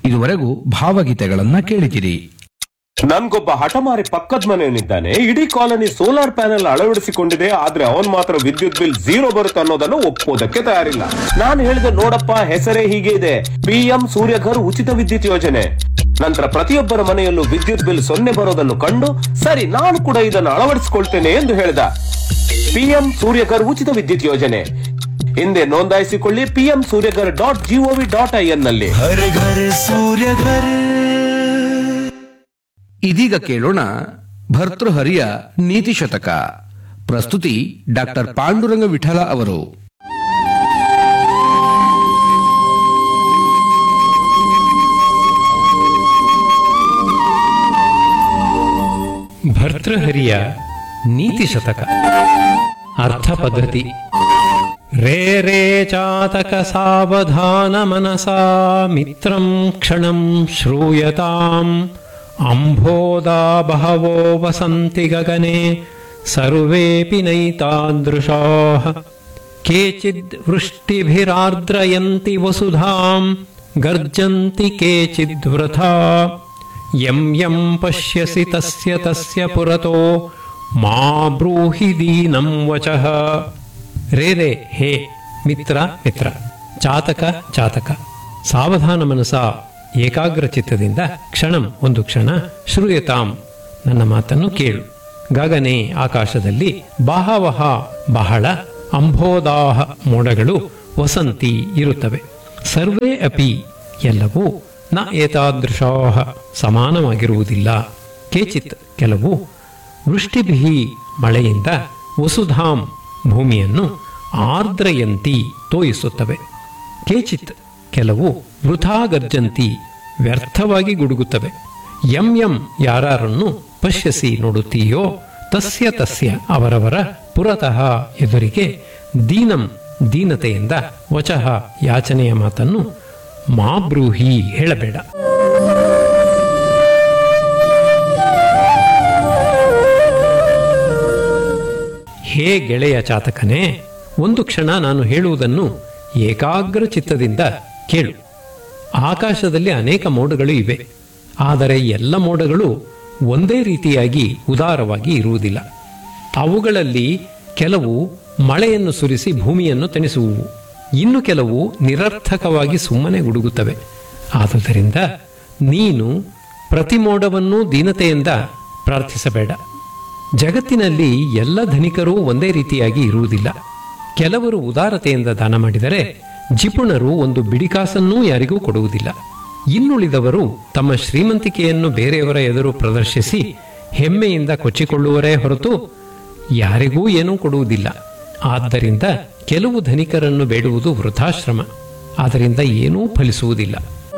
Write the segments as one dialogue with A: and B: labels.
A: ಇದುವರೆಗೂ ಭಾವಗೀತೆಗಳನ್ನ ಕೇಳಿದಿರಿ
B: ನನ್ಗೊಬ್ಬ ಹಠಮಾರಿ ಪಕ್ಕದ ಮನೆಯವನಿದ್ದಾನೆ ಇಡೀ ಕಾಲನಿ ಸೋಲಾರ್ ಪ್ಯಾನೆಲ್ ಅಳವಡಿಸಿಕೊಂಡಿದೆ ಆದ್ರೆ ಅವನ್ ಮಾತ್ರ ವಿದ್ಯುತ್ ಬಿಲ್ ಝೀರೋ ಬರುತ್ತೆ ಅನ್ನೋದನ್ನು ಒಪ್ಪೋದಕ್ಕೆ ತಯಾರಿಲ್ಲ ನಾನು ಹೇಳಿದೆ ನೋಡಪ್ಪ ಹೆಸರೇ ಹೀಗೆ ಇದೆ ಪಿಎಂ ಸೂರ್ಯಘರ್ ಉಚಿತ ವಿದ್ಯುತ್ ಯೋಜನೆ ನಂತರ ಪ್ರತಿಯೊಬ್ಬರ ಮನೆಯಲ್ಲೂ ವಿದ್ಯುತ್ ಬಿಲ್ ಸೊನ್ನೆ ಬರೋದನ್ನು ಕಂಡು ಸರಿ ನಾನು ಕೂಡ ಇದನ್ನು ಅಳವಡಿಸಿಕೊಳ್ತೇನೆ ಎಂದು ಹೇಳಿದ ಪಿಎಂ ಸೂರ್ಯಘರ್ ಉಚಿತ ವಿದ್ಯುತ್ ಯೋಜನೆ ಹಿಂದೆ ನೋಂದಾಯಿಸಿಕೊಳ್ಳಿ PM Suryaghar dot G O V dot I N ನಲ್ಲಿ
C: हर घर सूर्य घर
A: ಇದೀಗ ಕೇಳೋಣ ಭರ್ತೃಹರಿಯ ನೀತಿ ಶತಕ ಪ್ರಸ್ತುತಿ ಡಾಕ್ಟರ್ ಪಾಂಡುರಂಗ ವಿಠಲ ಅವರು
D: ಭರ್ತೃಹರಿಯ ನೀತಿ ಶತಕ ಅರ್ಥ ಪದ್ಧತಿ ರೇ ರೇ ಚಾತಕ ಸಾವಧಾನ ಮನಸಾ ಮಿತ್ರಂ ಕ್ಷಣಂ ಶ್ರೂಯತಾಂ ಅಂಬೋದಾ ಬಹವೋ ವಸಂತಿ ಗಗನೆ ಸರ್ವೇಪಿ ನೈತಾದೃಶಾಃ ಕೇಚಿದ್ ವೃಷ್ಟಿಭಿರಾರ್ದ್ರಯಂತಿ ವಸುಧಾಂ ಗರ್ಜಂತಿ ಕೇಚಿದ್ ವೃಥಾ ಯಂ ಯಂ ಪಶ್ಯಸಿ ತಸ್ಯ ತಸ್ಯ ಪುರತೋ ಮಾ ಬ್ರೂಹಿ ದೀನಂ ವಚಃ ರೇ ರೇ ಹೇ ಮಿತ್ರ ಮಿತ್ರ ಚಾತಕ ಚಾತಕ ಸಾವಧಾನ ಮನಸ ಏಕಾಗ್ರ ಚಿತ್ತದಿಂದ ಕ್ಷಣಂ ಒಂದು ಕ್ಷಣ ಶ್ರೂಯತಾಂ ನನ್ನ ಮಾತನ್ನು ಕೇಳು ಗಗನೆ ಆಕಾಶದಲ್ಲಿ ಬಹವಹ ಬಹಳ ಅಂಬೋದಾಹ ಮೋಡಗಳು ವಸಂತಿ ಇರುತ್ತವೆ ಸರ್ವೇ ಅಪಿ ಎಲ್ಲವೂ ನ ಏತಾದೃಶಾಹ ಸಮಾನವಾಗಿರುವುದಿಲ್ಲ ಕೇಚಿತ್ ಕೆಲವು ವೃಷ್ಟಿಭಿ ಮಳೆಯಿಂದ ವಸುಧಾಂ ಭೂಮಿಯನ್ನು ಆರ್ದ್ರಯಂತಿ ತೋಯಿಸುತ್ತವೆ ಕೇಚಿತ್ ಕೆಲವು ವೃಥಾ ಗರ್ಜಂತಿ ವ್ಯರ್ಥವಾಗಿ ಗುಡುಗುತ್ತವೆ ಯಂ ಯಂ ಯಾರನ್ನು ಪಶ್ಯಸಿ ನೋಡುತ್ತೀಯೋ ತಸ್ಯ ತಸ್ಯ ಅವರವರ ಪುರತಃ ಎದುರಿಗೆ ದೀನಂ ದೀನತೆಯಿಂದ ವಚಃ ಯಾಚನೆಯ ಮಾತನ್ನು ಮಾ ಬ್ರೂಹಿ ಹೇಳಬೇಡ ಹೇ ಗೆಳೆಯ ಚಾತಕನೇ ಒಂದು ಕ್ಷಣ ನಾನು ಹೇಳುವುದನ್ನು ಏಕಾಗ್ರ ಚಿತ್ತದಿಂದ ಕೇಳು ಆಕಾಶದಲ್ಲಿ ಅನೇಕ ಮೋಡಗಳು ಇವೆ ಆದರೆ ಎಲ್ಲ ಮೋಡಗಳು ಒಂದೇ ರೀತಿಯಾಗಿ ಉದಾರವಾಗಿ ಇರುವುದಿಲ್ಲ ಅವುಗಳಲ್ಲಿ ಕೆಲವು ಮಳೆಯನ್ನು ಸುರಿಸಿ ಭೂಮಿಯನ್ನು ತಣಿಸುವುವು ಇನ್ನು ಕೆಲವು ನಿರರ್ಥಕವಾಗಿ ಸುಮ್ಮನೆ ಗುಡುಗುತ್ತವೆ ಆದುದರಿಂದ ನೀನು ಪ್ರತಿ ಮೋಡವನ್ನೂ ದೀನತೆಯಿಂದ ಪ್ರಾರ್ಥಿಸಬೇಡ ಜಗತ್ತಿನಲ್ಲಿ ಎಲ್ಲ ಧನಿಕರೂ ಒಂದೇ ರೀತಿಯಾಗಿ ಇರುವುದಿಲ್ಲ ಕೆಲವರು ಉದಾರತೆಯಿಂದ ದಾನ ಮಾಡಿದರೆ ಜಿಪುಣರು ಒಂದು ಬಿಡಿಕಾಸನ್ನೂ ಯಾರಿಗೂ ಕೊಡುವುದಿಲ್ಲ ಇನ್ನುಳಿದವರು ತಮ್ಮ ಶ್ರೀಮಂತಿಕೆಯನ್ನು ಬೇರೆಯವರ ಎದುರು ಪ್ರದರ್ಶಿಸಿ ಹೆಮ್ಮೆಯಿಂದ ಕೊಚ್ಚಿಕೊಳ್ಳುವರೇ ಹೊರತು ಯಾರಿಗೂ ಏನೂ ಕೊಡುವುದಿಲ್ಲ ಆದ್ದರಿಂದ ಕೆಲವು ಧನಿಕರನ್ನು ಬೇಡುವುದು ವೃಥಾಶ್ರಮ ಅದರಿಂದ ಏನೂ ಫಲಿಸುವುದಿಲ್ಲ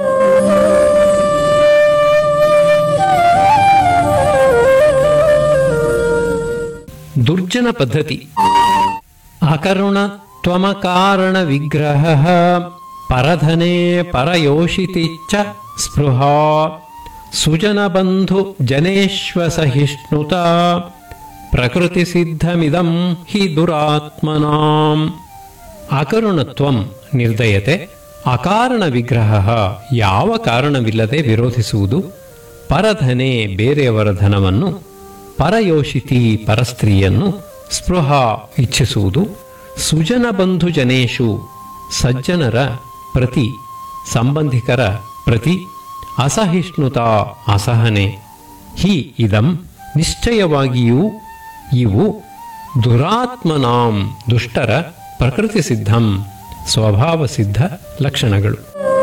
D: ದುರ್ಜನ ಪದ್ಧತಿ ಅಕರುಣ ತ್ವಮಕಾರಣ ವಿಗ್ರಹ ಪರಧನೆ ಪರಯೋಷಿತಿ ಚ ಸ್ಪೃಹಾ ಸುಜನ ಬಂಧು ಜನೇಶ್ವ ಸಹಿಷ್ಣುತ ಪ್ರಕೃತಿ ಸಿದ್ಧಮಿದಂ ಹಿ ದುರಾತ್ಮನಾಂ ಅಕರುಣತ್ವಂ ನಿರ್ದಯತೆ ಅಕಾರಣ ವಿಗ್ರಹ ಯಾವ ಕಾರಣವಿಲ್ಲದೆ ವಿರೋಧಿಸುವುದು ಪರಧನೆ ಬೇರೆಯವರ ಧನವನ್ನು ಪರಯೋಷಿತಿ ಪರಸ್ತ್ರೀಯನ್ನು ಸ್ಪೃಹ ಇಚ್ಛಿಸುವುದು ಸುಜನ ಬಂಧು ಜನೇಶು ಸಜ್ಜನರ ಪ್ರತಿ ಸಂಬಂಧಿಕರ ಪ್ರತಿ ಅಸಹಿಷ್ಣುತ ಅಸಹನೆ ಹಿ ಇದಂ ನಿಶ್ಚಯವಾಗಿಯೂ ಇವು ದುರಾತ್ಮನಾಂ ದುಷ್ಟರ ಪ್ರಕೃತಿ ಸಿದ್ಧಂ ಸ್ವಭಾವ ಸಿದ್ಧ ಲಕ್ಷಣಗಳು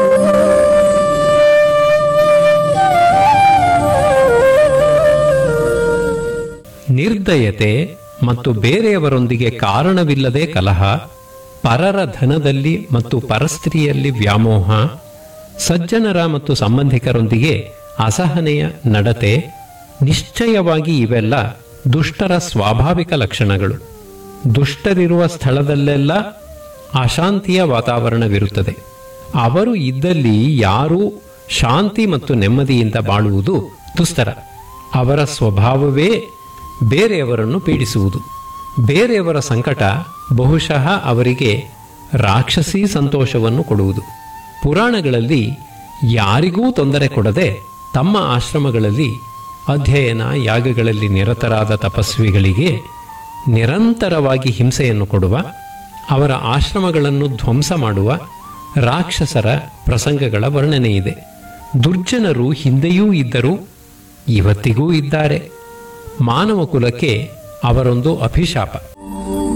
D: ನಿರ್ದಯತೆ ಮತ್ತು ಬೇರೆಯವರೊಂದಿಗೆ ಕಾರಣವಿಲ್ಲದೆ ಕಲಹ ಪರರ ಧನದಲ್ಲಿ ಮತ್ತು ಪರಸ್ತ್ರೀಯಲ್ಲಿ ವ್ಯಾಮೋಹ ಸಜ್ಜನರ ಮತ್ತು ಸಂಬಂಧಿಕರೊಂದಿಗೆ ಅಸಹನೆಯ ನಡತೆ ನಿಶ್ಚಯವಾಗಿ ಇವೆಲ್ಲ ದುಷ್ಟರ ಸ್ವಾಭಾವಿಕ ಲಕ್ಷಣಗಳು ದುಷ್ಟರಿರುವ ಸ್ಥಳದಲ್ಲೆಲ್ಲ ಅಶಾಂತಿಯ ವಾತಾವರಣವಿರುತ್ತದೆ ಅವರು ಇದ್ದಲ್ಲಿ ಯಾರೂ ಶಾಂತಿ ಮತ್ತು ನೆಮ್ಮದಿಯಿಂದ ಬಾಳುವುದು ದುಸ್ತರ ಅವರ ಸ್ವಭಾವವೇ ಬೇರೆಯವರನ್ನು ಪೀಡಿಸುವುದು ಬೇರೆಯವರ ಸಂಕಟ ಬಹುಶಃ ಅವರಿಗೆ ರಾಕ್ಷಸಿ ಸಂತೋಷವನ್ನು ಕೊಡುವುದು ಪುರಾಣಗಳಲ್ಲಿ ಯಾರಿಗೂ ತೊಂದರೆ ಕೊಡದೆ ತಮ್ಮ ಆಶ್ರಮಗಳಲ್ಲಿ ಅಧ್ಯಯನ ಯಾಗಗಳಲ್ಲಿ ನಿರತರಾದ ತಪಸ್ವಿಗಳಿಗೆ ನಿರಂತರವಾಗಿ ಹಿಂಸೆಯನ್ನು ಕೊಡುವ ಅವರ ಆಶ್ರಮಗಳನ್ನು ಧ್ವಂಸ ಮಾಡುವ ರಾಕ್ಷಸರ ಪ್ರಸಂಗಗಳ ವರ್ಣನೆ ಇದೆ ದುರ್ಜನರು ಹಿಂದೆಯೂ ಇದ್ದರು ಇವತ್ತಿಗೂ ಇದ್ದಾರೆ ಮಾನವ ಕುಲಕ್ಕೆ ಅವರೊಂದು ಅಭಿಶಾಪ